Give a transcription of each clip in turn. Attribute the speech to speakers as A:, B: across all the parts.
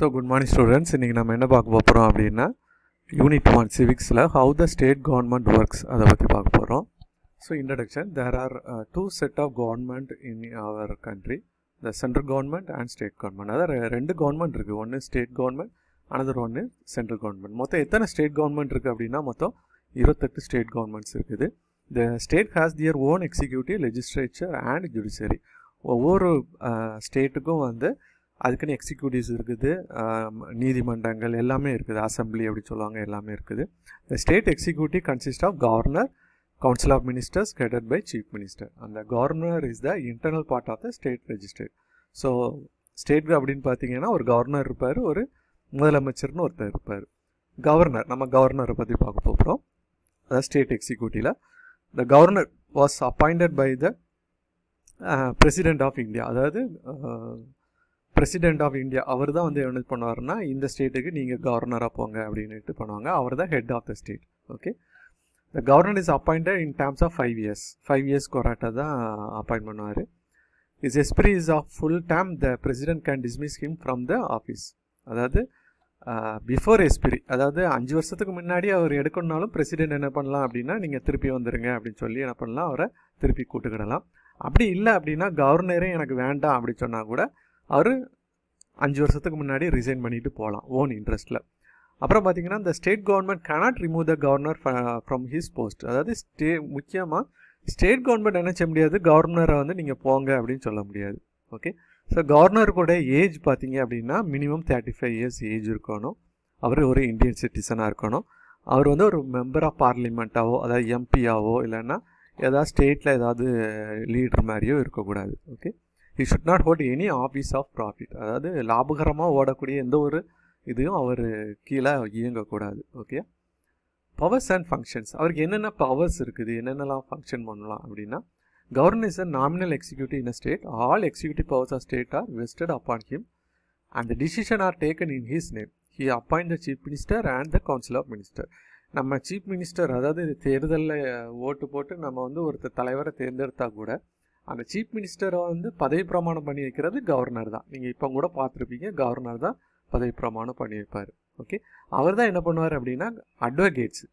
A: So good morning students இன்றைக்கி நம்ம என்ன பார்க்க போகிறோம் அப்படின்னா யூனிட் ஒன் சிவிக்ஸில் how the state government works அதை பற்றி பார்க்க போகிறோம் so introduction there are two set of government in our country the central government and state government அதாவது ரெ- ரெண்டு கவர்மெண்ட் இருக்குது ஒன்று ஸ்டேட் கவர்மெண்ட் அனதர் ஒன்று சென்ட்ரல் கவர்மெண்ட் மொத்தம் எத்தனை ஸ்டேட் கவர்மெண்ட் இருக்குது அப்படின்னா மொத்தம் இருபத்தெட்டு ஸ்டேட் கவர்மெண்ட்ஸ் இருக்குது the state has their own executive legislature and judiciary ஒவ்வொரு ஸ்டேட்டுக்கும் வந்து அதுக்குன்னு எக்ஸிக்யூட்டிவ்ஸ் இருக்குது ஆம், நீதிமன்றங்கள் எல்லாமே இருக்குது அசம்பிளி அப்படி சொல்லுவாங்க எல்லாமே இருக்குது the state executive consist of governor council of ministers headed by chief minister அந்த governor is the internal part of the state register so state அப்படின்னு பார்த்தீங்கன்னா ஒரு கவர்னர் இருப்பார் ஒரு முதலமைச்சர்னு ஒருத்தர் இருப்பார் கவர்னர் நம்ம கவர்னரை பற்றி பார்க்க போகிறோம் அதாவது ஸ்டேட் எக்ஸிக்யூட்டிவில் the governor was appointed by the president of India அதாவது பிரசிடென்ட் ஆஃப் இந்தியா அவர் தான் வந்து என்ன பண்ணுவார்னா இந்த ஸ்டேட்டுக்கு நீங்கள் கவர்னராக போங்க அப்படின்னுட்டு பண்ணுவாங்க அவர் தான் head of the state okay the governor is appointed in terms of five years five years கொராட்டா தான் அப்பாயிண்ட் பண்ணுவார் is expiry is of full term the president can dismiss him from the office அதாவது before expiry அதாவது அஞ்சு வருஷத்துக்கு முன்னாடி அவர் எடுக்கணுனாலும் president என்ன பண்ணலாம் அப்படின்னா நீங்கள் திருப்பி வந்துருங்க அப்படின்னு சொல்லி என்ன பண்ணலாம் அவரை திருப்பி கூட்டுக்கிடலாம் அப்படி இல்லை அப்படின்னா கவர்னரே எனக்கு வேண்டாம் அப்படி சொன்னால் கூட அவர் அஞ்சு வருஷத்துக்கு முன்னாடி ரிசைன் பண்ணிட்டு போகலாம் ஓன் இன்ட்ரெஸ்ட்டில் அப்புறம் பார்த்தீங்கன்னா இந்த state government cannot remove the governor from his post அதாவது ஸ்டே முக்கியமாக ஸ்டேட் கவர்மெண்ட் என்ன செய்ய முடியாது கவர்னரை வந்து நீங்கள் போங்க அப்படின்னு சொல்ல முடியாது ஓகே ஸோ கவர்னர் கூட ஏஜ் பார்த்தீங்க அப்படின்னா minimum thirty five years age இருக்கணும் அவர் ஒரு இந்தியன் சிட்டிசனாக இருக்கணும் அவர் வந்து ஒரு மெம்பர் ஆஃப் பார்லிமெண்ட்டாவோ அதாவது எம்பியாவோ இல்லைன்னா ஏதாவது ஸ்டேட்டில் ஏதாவது லீடர் மாதிரியோ இருக்கக்கூடாது okay he should not hold any office of profit அதாவது லாபகரமாக ஓடக்கூடிய எந்த ஒரு இதையும் அவர் கீழே இயங்கக்கூடாது ஓகே பவர்ஸ் அண்ட் ஃபங்க்ஷன்ஸ் அவருக்கு என்னென்ன பவர்ஸ் இருக்குது என்னென்னலாம் ஃபங்க்ஷன் பண்ணலாம் அப்படின்னா governor is a nominal executive in a state all executive powers of state are vested upon him and the decision are taken in his name he appoint the chief minister and the council of minister நம்ம chief minister அதாவது தேர்தலில் ஓட்டு போட்டு நம்ம வந்து ஒருத்தர் தலைவரை தேர்ந்தெடுத்தா கூட அந்த சீஃப் மினிஸ்டரை வந்து பதவி பிரமாணம் பண்ணி வைக்கிறது கவர்னர் தான் நீங்கள் இப்போ கூட பார்த்துருப்பீங்க கவர்னர் தான் பதவி பிரமாணம் பண்ணி வைப்பார் ஓகே அவர் தான் என்ன பண்ணுவார் அப்படின்னா அட்வொகேட்ஸ்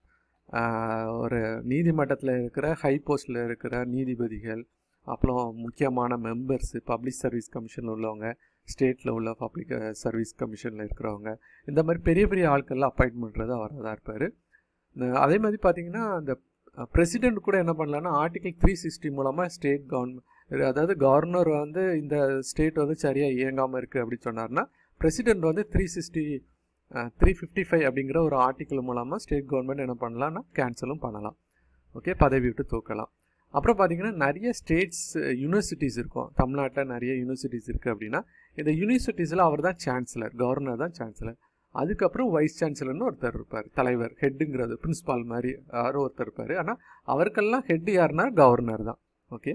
A: ஒரு நீதிமன்றத்தில் இருக்கிற ஹை போஸ்டில் இருக்கிற நீதிபதிகள் அப்புறம் முக்கியமான மெம்பர்ஸு பப்ளிக் சர்வீஸ் கமிஷனில் உள்ளவங்க ஸ்டேட்டில் உள்ள பப்ளிக் சர்வீஸ் கமிஷனில் இருக்கிறவங்க இந்த மாதிரி பெரிய பெரிய ஆட்கள்லாம் அப்பாயின்ட் பண்ணுறது அவராக தான் இருப்பார் அதே மாதிரி பார்த்தீங்கன்னா அந்த பிரசிடென்ட் கூட என்ன பண்ணலான்னா ஆர்டிகல் த்ரீ சிக்ஸ்டி மூலமாக ஸ்டேட் கவர்மெண்ட் அதாவது கவர்னர் வந்து இந்த ஸ்டேட் வந்து சரியாக இயங்காமல் இருக்குது அப்படின்னு சொன்னார்னா பிரசிடென்ட் வந்து three sixty three fifty five அப்படிங்கிற ஒரு ஆர்டிக்கல் மூலமாக ஸ்டேட் கவர்மெண்ட் என்ன பண்ணலாம்னா கேன்சலும் பண்ணலாம் ஓகே பதவி விட்டு தூக்கலாம் அப்புறம் பார்த்தீங்கன்னா நிறைய ஸ்டேட்ஸ் யூனிவர்சிட்டிஸ் இருக்கும் தமிழ்நாட்டில் நிறைய யூனிவர்சிட்டிஸ் இருக்குது அப்படின்னா இந்த யூனிவர்சிட்டிஸில் அவர் தான் சான்சலர் கவர்னர் தான் சான்சலர் அதுக்கப்புறம் வைஸ் சான்சலர்னு ஒருத்தர் இருப்பார் தலைவர் ஹெட்டுங்கிறது பிரின்ஸ்பால் மாதிரி யாரோ ஒருத்தர் இருப்பார் ஆனால் அவருக்கெல்லாம் ஹெட் யாருன்னா கவர்னர் தான் ஓகே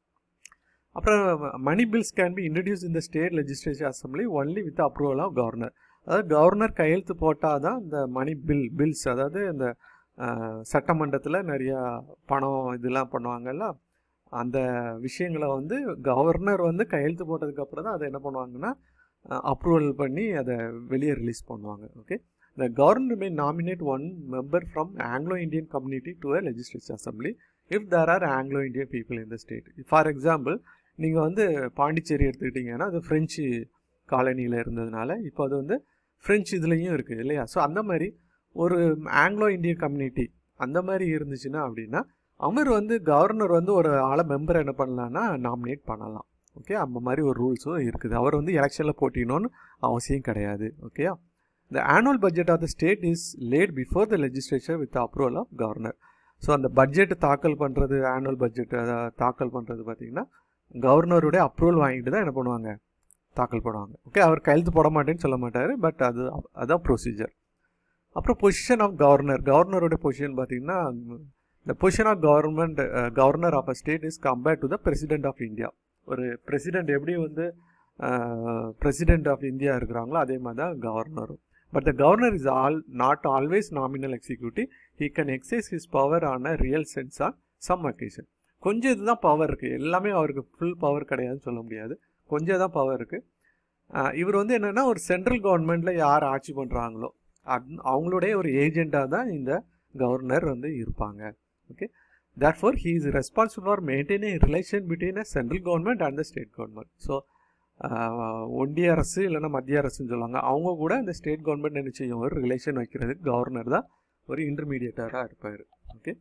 A: அப்புறம் money bills can be introduce இந்த state legislature assembly only with approval of governor அதாவது கவர்னர் கையெழுத்து போட்டால் தான் இந்த மணி பில் பில்ஸ் அதாவது இந்த சட்டமன்றத்தில் நிறையா பணம் இதெல்லாம் பண்ணுவாங்கல்ல அந்த விஷயங்களை வந்து கவர்னர் வந்து கையெழுத்து போட்டதுக்கப்புறம் தான் அதை என்ன பண்ணுவாங்கன்னா அப்ரூவல் பண்ணி அதை வெளியே ரிலீஸ் பண்ணுவாங்க okay the governor may nominate one member from Anglo Indian community to a legislature assembly if there are Anglo Indian people in the state for example நீங்கள் வந்து பாண்டிச்சேரி எடுத்துக்கிட்டிங்கன்னா அது ஃப்ரெஞ்சு காலனியில் இருந்ததுனால இப்போ அது வந்து ஃப்ரெஞ்சு இதுலேயும் இருக்குது இல்லையா ஸோ அந்த மாதிரி ஒரு ஆங்கிலோ இந்தியன் கம்யூனிட்டி அந்த மாதிரி இருந்துச்சுன்னா அப்படின்னா அவர் வந்து கவர்னர் வந்து ஒரு ஆளை மெம்பர் என்ன பண்ணலான்னா நாமினேட் பண்ணலாம் ஓகே அந்த மாதிரி ஒரு ரூல்ஸும் இருக்குது அவர் வந்து எலெக்ஷனில் போட்டினோன்னு அவசியம் கிடையாது ஓகேயா the annual budget of the state is laid before the legislature with approval of governor so அந்த பட்ஜெட் தாக்கல் பண்ணுறது ஆனுவல் பட்ஜெட் தாக்கல் பண்ணுறது பார்த்திங்கன்னா கவர்னருடைய அப்ரூவல் வாங்கிட்டு தான் என்ன பண்ணுவாங்க தாக்கல் பண்ணுவாங்க ஓகே அவர் கையெழுத்து போட மாட்டேன்னு சொல்ல மாட்டார் பட் அது அதான் ப்ரொசீஜர் அப்புறம் பொசிஷன் ஆஃப் கவர்னர் கவர்னருடைய பொசிஷன் பார்த்தீங்கன்னா the position of government governor of a state is compared to the president of India ஒரு பிரசிடென்ட் எப்படி வந்து பிரசிடென்ட் ஆஃப் இந்தியா இருக்கிறாங்களோ அதே மாதிரி தான் கவர்னரும் but the governor is all not always nominal executive he can exercise his power on a real sense on some occasion கொஞ்சம் இதுதான் பவர் இருக்குது எல்லாமே அவருக்கு ஃபுல் பவர் கிடையாதுன்னு சொல்ல முடியாது கொஞ்சம் தான் பவர் இருக்குது இவர் வந்து என்னென்னா ஒரு சென்ட்ரல் கவர்மெண்ட்டில் யார் ஆட்சி பண்ணுறாங்களோ அத் அவங்களுடைய ஒரு ஏஜெண்ட்டாக தான் இந்த கவர்னர் வந்து இருப்பாங்க okay therefore he is responsible for maintaining relation between a central government and the state government so ஒன்றிய அரசு இல்லைன்னா மத்திய அரசுன்னு சொல்லுவாங்க அவங்க கூட இந்த ஸ்டேட் கவர்மெண்ட் என்ன செய்யும் ஒரு ரிலேஷன் வைக்கிறதுக்கு கவர்னர் தான் ஒரு இன்டர்மீடியேட்டராக இருப்பார் okay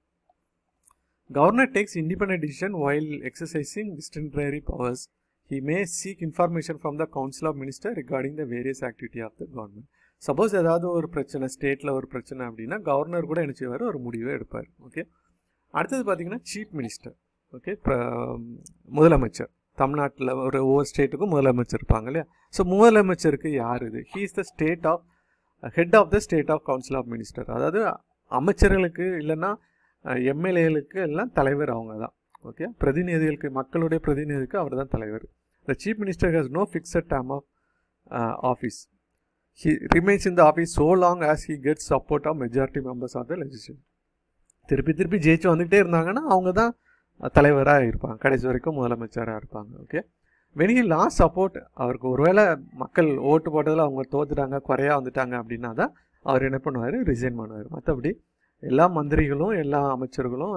A: governor takes independent decision while exercising டிஸ்டன்டரி powers he may seek information from the council of minister regarding the various activity of the government suppose ஏதாவது ஒரு பிரச்சனை ஸ்டேட்டில் ஒரு பிரச்சனை அப்படின்னா கவர்னர் கூட என்ன செய்வார் ஒரு முடிவை எடுப்பார் ஓகே அடுத்தது பார்த்தீங்கன்னா சீஃப் மினிஸ்டர் ஓகே முதலமைச்சர் தமிழ்நாட்டில் ஒரு ஒவ்வொரு ஸ்டேட்டுக்கும் முதலமைச்சர் இருப்பாங்க இல்லையா ஸோ முதலமைச்சருக்கு யார் இது he is the state of head of the state of council of minister அதாவது அமைச்சர்களுக்கு இல்லைன்னா எம்எல்ஏகளுக்கு எல்லாம் தலைவர் அவங்க தான் ஓகே பிரதிநிதிகளுக்கு மக்களுடைய பிரதிநிதிக்கு அவர் தான் தலைவர் the chief minister has no fixed term of office he remains in the office so long as he get support of majority members of the legislation திருப்பி திருப்பி ஜெயிச்சு வந்துகிட்டே இருந்தாங்கன்னா அவங்க தான் தலைவராக இருப்பாங்க கடைசி வரைக்கும் முதலமைச்சராக இருப்பாங்க ஓகே வெனிகி லாஸ்ட் சப்போர்ட் அவருக்கு ஒருவேளை மக்கள் ஓட்டு போட்டதில் அவங்க தோத்துட்டாங்க குறையா வந்துட்டாங்க அப்படின்னா தான் அவர் என்ன பண்ணுவார் ரிசைன் பண்ணுவார் மற்றபடி எல்லா மந்திரிகளும் எல்லா அமைச்சர்களும்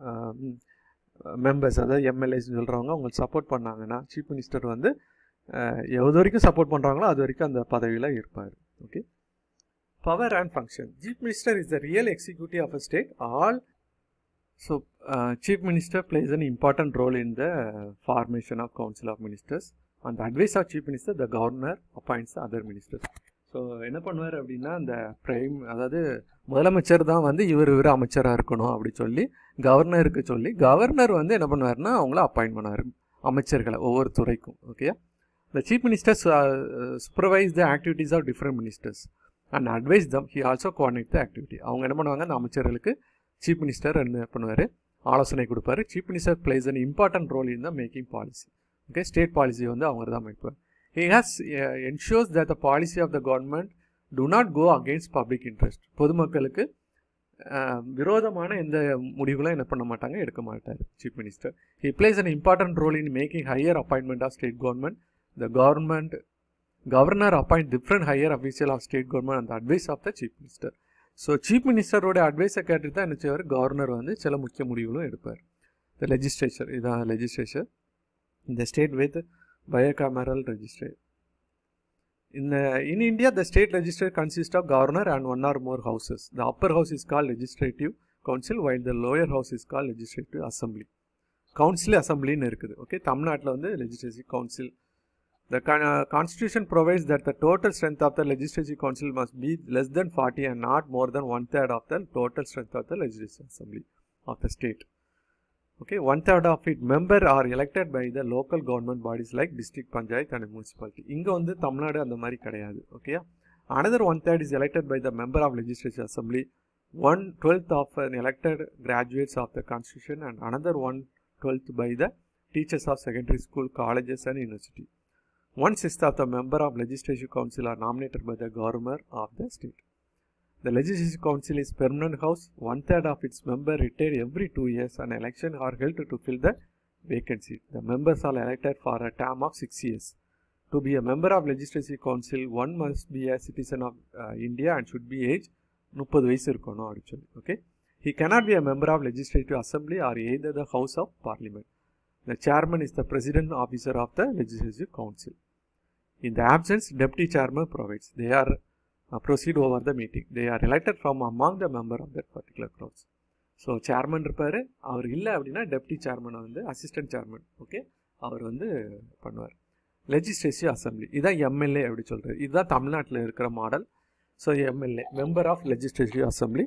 A: மெம்பர்ஸ் அதாவது எம்எல்ஏஸ் சொல்கிறவங்க அவங்களுக்கு சப்போர்ட் பண்ணாங்கன்னா சீஃப் மினிஸ்டர் வந்து எது வரைக்கும் சப்போர்ட் பண்ணுறாங்களோ அது வரைக்கும் அந்த பதவியில் இருப்பார் okay power and function chief minister is the real executive of a state also chief minister plays an important role in the formation of council of ministers அந்த advice of chief minister the governor appoints other ministers so என்ன பண்ணுவார் அப்படின்னா இந்த prime அதாவது முதலமைச்சர் தான் வந்து இவர் இவர் அமைச்சராக இருக்கணும் அப்படி சொல்லி கவர்னருக்கு சொல்லி கவர்னர் வந்து என்ன பண்ணுவார்னா அவங்கள அப்பாயிண்ட் பண்ணார் அமைச்சர்களை ஒவ்வொரு துறைக்கும் okay the chief ministers supervise the activities of different ministers and advise them he also coordinate the activity அவங்க என்ன பண்ணுவாங்க அந்த அமைச்சர்களுக்கு சீஃப் மினிஸ்டர் என்ன பண்ணுவார் ஆலோசனை கொடுப்பாரு chief minister plays an important role in the making policy okay state policy வந்து அவங்க தான் அமைப்பார் he has uh, ensures that the policy of the government do not go against public interest பொதுமக்களுக்கு விரோதமான எந்த முடிவுகளும் என்ன பண்ண மாட்டாங்க எடுக்க மாட்டார் chief minister he plays an important role in making higher appointment of state government the government governor appoint different higher official of state government அந்த advice of the chief minister so chief மினிஸ்டரோட அட்வைஸை கேட்டுட்டு தான் என்ன செய்வார் governor வந்து சில முக்கிய முடிவுகளும் எடுப்பார் த லெஜிஸ்லேச்சர் இதான் லெஜிஸ்லேச்சர் இந்த state with bicameral registry. In, the, in India, the state legislature consists of governor and one or more houses. The upper house is called legislative council while the lower house is called legislative assembly. Council அசம்பிளின்னு இருக்குது okay தமிழ்நாட்டில் வந்து legislative council the constitution provides that the total strength of the legislative council must be less than forty and not more than one third of the total strength of the legislative assembly of the state okay one third of it member are elected by the local government bodies like district panchayat and municipality இங்க வந்து தமிழ்நாடு அந்த மாதிரி கிடையாது okay another one third is elected by the member of legislature assembly one twelfth of an elected graduates of the constitution and another one twelfth by the teachers of secondary school colleges and university one sixth of the member of legislative council are nominated by the governor of the state The Legislative Council is permanent house. One third of its members retire every two years and elections are held to fill the vacancy. The members are elected for a term of six years. To be a member of Legislative Council, one must be a citizen of uh, India and should be age முப்பது வயசு இருக்கணும் அப்படின்னு சொல்லி okay he cannot be a member of legislative assembly or either the house of parliament the chairman is the president officer of the legislative council in the absence deputy chairman provides they are uh, proceed over the meeting. They are elected from among the member of that particular crowds. So chairman இருப்பார் அவர் இல்லை அப்படின்னா deputy chairman வந்து assistant chairman okay அவர் வந்து பண்ணுவார் legislative assembly இதுதான் MLA அப்படி சொல்கிறது இதுதான் தமிழ்நாட்டில் இருக்கிற model so MLA member of legislative assembly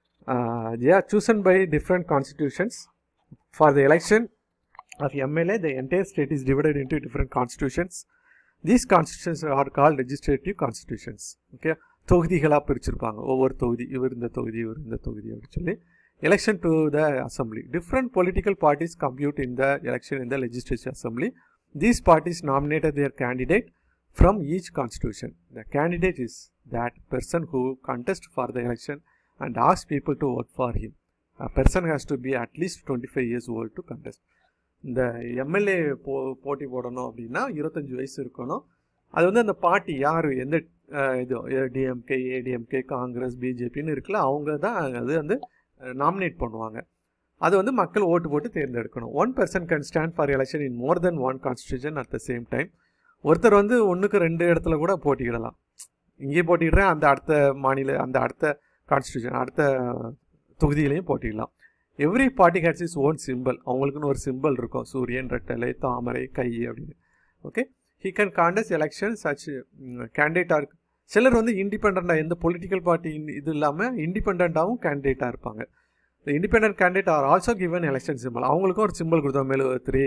A: they are chosen by different constitutions for the election of MLA the entire state is divided into different constitutions these constitutions are call legislative constitutions okay தொகுதிகளாக பிரிச்சிருப்பாங்க ஒவ்வொரு தொகுதி இவர் இந்த தொகுதி இவர் இந்த தொகுதி அப்படின்னு சொல்லி election to the assembly different political parties compete in the election in the legislative assembly these parties nominated their candidate from each constitution the candidate is that person who contest for the election and ask people to vote for him a person has to be at least 25 years old to contest இந்த MLA போ போட்டி போடணும் அப்படின்னா இருபத்தஞ்சி வயசு இருக்கணும் அது வந்து அந்த பார்ட்டி யார் எந்த அஹ், இது டிஎம்கே ஏடிஎம்கே காங்கிரஸ் பிஜேபின்னு இருக்குல்ல அவங்க தான் அது வந்து நாமினேட் பண்ணுவாங்க அது வந்து மக்கள் ஓட்டு போட்டு தேர்ந்தெடுக்கணும் one person can stand for election in more than one constitution at the same time ஒருத்தர் வந்து ஒன்றுக்கு ரெண்டு இடத்துல கூட போட்டியிடலாம் இங்கே போட்டிடுறேன் அந்த அடுத்த மாநில அந்த அடுத்த கான்ஸ்டியூஷன் அடுத்த தொகுதியிலையும் போட்டிடலாம் every party has its own symbol அவங்களுக்குன்னு ஒரு சிம்பிள் இருக்கும் சூரியன் ரெட்டலை தாமரை கை அப்படின்னு okay he can contest election such கேண்டிடேட்டாக இருக்கு சிலர் வந்து இண்டிபெண்ட்டாக எந்த பொலிட்டிக்கல் பார்ட்டி இது இல்லாமல் இண்டிபெண்ட்டாகவும் கேண்டிடேட்டாக இருப்பாங்க இந்த independent candidate are also given election symbol அவங்களுக்கும் ஒரு சிம்பிள் கொடுத்தோம் மெழுகுத்திரி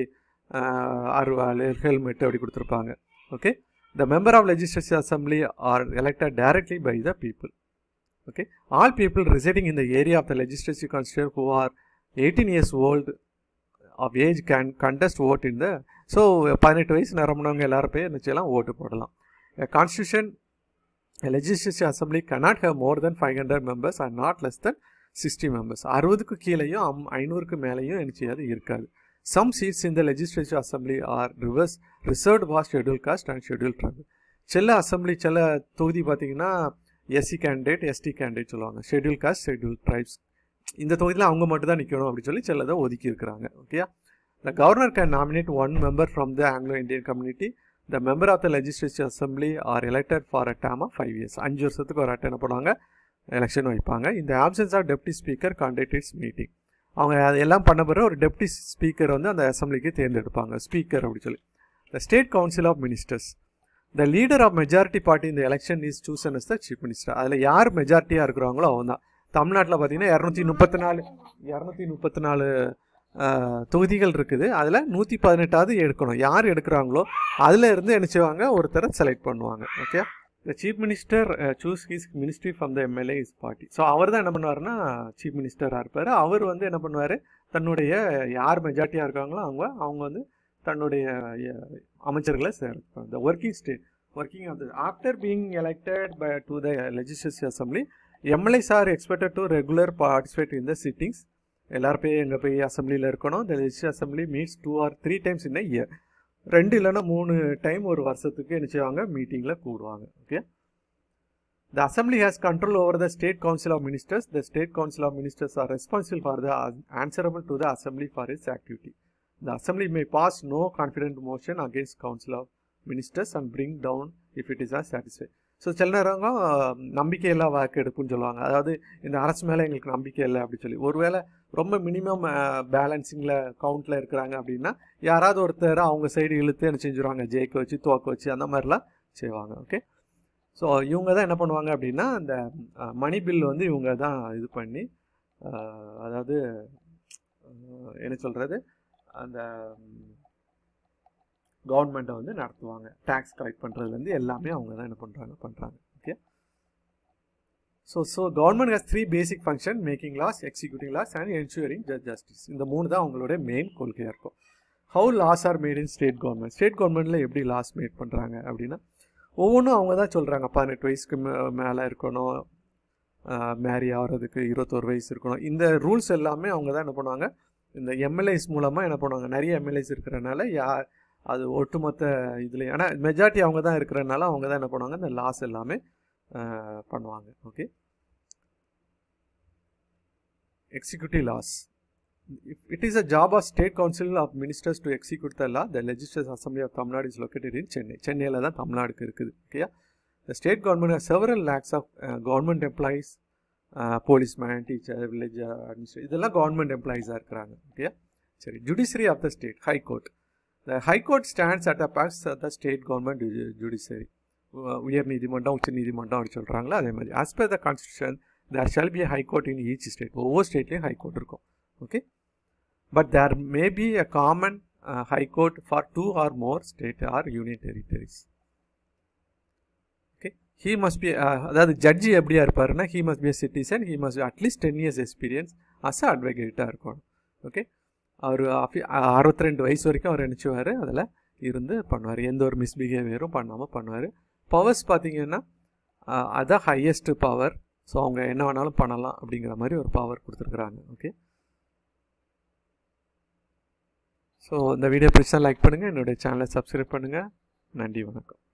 A: அருவாள் ஹெல்மெட் அப்படி கொடுத்துருப்பாங்க okay the member of legislature assembly are elected directly by the people okay all people residing in the area of the legislative constituency who are eighteen years old of age can contest vote in the so பதினெட்டு வயசு நிரம்பினவங்க எல்லாரும் போய் என்ன செய்யலாம் ஓட்டு போடலாம் constitution legislature assembly cannot have more than five hundred members or not less than sixty members அறுபதுக்கு கீழேயும் அம் ஐநூறுக்கு மேலேயும் என்ன செய்யாது இருக்காது சம் சீட்ஸ் இந்த legislature assembly are reverse reserved for schedule caste and schedule tribal சில அசம்பிளி சில தொகுதி பார்த்தீங்கன்னா எஸ்சி கேண்டிடேட் எஸ்டி கேண்டிடேட் சொல்லுவாங்க ஷெட்யூல் காஸ்ட் ஷெட்யூல் ட்ரைப்ஸ் இந்த தொகுதியில் அவங்க மட்டும் தான் நிற்கணும் அப்படின்னு சொல்லி சிலதை ஒதுக்கி இருக்கிறாங்க ஓகேயா the governor can nominate one member from the Anglo Indian community the member of the legislature assembly are elected for a term of five years அஞ்சு வருஷத்துக்கு ஒரு அட்டை என்ன பண்ணுவாங்க எலெக்ஷன் வைப்பாங்க இந்த options of deputy speaker contact its meeting அவங்க அது எல்லாம் பண்ண பிறகு ஒரு டெப்டி ஸ்பீக்கர் வந்து அந்த அசம்பிளிக்கு தேர்ந்தெடுப்பாங்க ஸ்பீக்கர் அப்படி சொல்லி the state council of ministers the leader of majority party இந்த election is chosen as the chief minister அதில் யார் மெஜாரிட்டியாக இருக்கிறாங்களோ அவங்க தான் தமிழ்நாட்டில் பார்த்தீங்கன்னா இரநூத்தி முப்பத்தி நாலு இரநூத்தி முப்பத்தி நாலு தொகுதிகள் இருக்குது அதில் நூற்றி பதினெட்டாவது எடுக்கணும் யார் எடுக்கிறாங்களோ அதில் இருந்து என்ன செய்வாங்க ஒருத்தரை செலக்ட் பண்ணுவாங்க okay the chief minister choose his ministry from the MLA is party so அவர் தான் என்ன பண்ணுவாருன்னா சீஃப் மினிஸ்டராக இருப்பார் அவர் வந்து என்ன பண்ணுவார் தன்னுடைய யார் மெஜாரிட்டியாக இருக்காங்களோ அவங்க அவங்க வந்து தன்னுடைய அஹ், அமைச்சர்களை சேர்ப்பாங்க the working state working of the after being elected by to the legislature assembly MLAs are expected to regular participate in the sittings எல்லாரும் போய் எங்கே போய் அசம்பிளியில் இருக்கணும் the legislature assembly meets two or three times in year ரெண்டு இல்லைன்னா மூணு time ஒரு வருஷத்துக்கு என்ன செய்வாங்க மீட்டிங்கில் கூடுவாங்க okay the assembly has control over the state council of ministers the state council of ministers are responsible for the answerable to the assembly for its activity the assembly may pass no confident motion against council of ministers and bring down if it is are satisfy so சில நேரங்க நம்பிக்கையில்லா வாக்கெடுப்புன்னு சொல்லுவாங்க அதாவது இந்த அரசு மேலே எங்களுக்கு நம்பிக்கை இல்லை அப்படின்னு சொல்லி ஒருவேளை ரொம்ப மினிமம் பேலன்சிங்கில் கவுண்டில் இருக்கிறாங்க அப்படின்னா யாராவது ஒருத்தர் அவங்க சைடு இழுத்து என்ன செஞ்சுருவாங்க ஜெயிக்க வச்சு தோக்க வச்சு அந்த மாதிரிலாம் செய்வாங்க ஓகே ஸோ இவங்க தான் என்ன பண்ணுவாங்க அப்படின்னா அந்த மணி பில் வந்து இவங்க தான் இது பண்ணி அஹ், அதாவது அஹ், என்ன சொல்கிறது அந்த கவர்மெண்ட்டை வந்து நடத்துவாங்க டேக்ஸ் கலெக்ட் பண்ணுறதுலேருந்து எல்லாமே அவங்க தான் என்ன பண்ணுறாங்க பண்ணுறாங்க okay so so government has three basic function making laws executing laws and ensuring just justice இந்த மூணு தான் அவங்களோட மெயின் கொள்கையாக இருக்கும் how laws are made in state government state கவர்மெண்ட்டில் எப்படி லாஸ் மேட் பண்ணுறாங்க அப்படின்னா ஒவ்வொன்றும் அவங்க தான் சொல்கிறாங்க பதினெட்டு வயசுக்கு மே மேலே இருக்கணும் மேரி ஆகிறதுக்கு இருபத்தோரு வயசு இருக்கணும் இந்த ரூல்ஸ் எல்லாமே அவங்க தான் என்ன பண்ணுவாங்க இந்த எம்எல்ஏஸ் மூலமாக என்ன பண்ணுவாங்க நிறைய எம்எல்ஏஸ் இருக்கிறனால யா அது ஒட்டுமொத்த இதுலேயும் ஆனால் மெஜாரிட்டி அவங்க தான் இருக்கிறனால அவங்க தான் என்ன பண்ணுவாங்க இந்த லாஸ் எல்லாமே அஹ், பண்ணுவாங்க okay executive laws it is a job of state council of ministers to execute the law the legislative assembly of Tamil Nadu is located in Chennai சென்னையில் தான் தமிழ்நாடுக்கு இருக்குது ஓகேயா the state government has several lakhs of government employees policeman teacher village administrate இதெல்லாம் government எம்ப்ளாயீஸாக இருக்கிறாங்க ஓகேயா சரி judiciary of the state high court the high court stands at a box the state government judiciary உயர் நீதிமன்றம் உச்ச நீதிமன்றம் அப்படி சொல்கிறாங்களா அதே மாதிரி as per the constitution there shall be high court in each state ஒவ்வொரு ஸ்டேட்லேயும் ஹை கோர்ட் இருக்கும் okay but there may be a common high court for two or more state or union territories okay he must be அதாவது ஜட்ஜி எப்படியா இருப்பாருன்னா he must be a citizen he must at least ten years experience as a அட்வொகேட்டாக இருக்கணும் okay அவர் அறுபத்தி ரெண்டு வயசு வரைக்கும் அவர் நினச்சுவார் அதில் இருந்து பண்ணுவார் எந்த ஒரு மிஸ்பிஹேவியரும் பண்ணாமல் பண்ணுவார் பவர்ஸ் பார்த்தீங்கன்னா அஹ், அதான் ஹையஸ்ட் பவர் ஸோ அவங்க என்ன வேணாலும் பண்ணலாம் அப்படிங்கிற மாதிரி ஒரு பவர் கொடுத்துருக்குறாங்க ஓகே ஸோ இந்த வீடியோ பிடிச்சா லைக் பண்ணுங்கள் என்னுடைய சேனலை சப்ஸ்கிரைப் பண்ணுங்கள் நன்றி வணக்கம்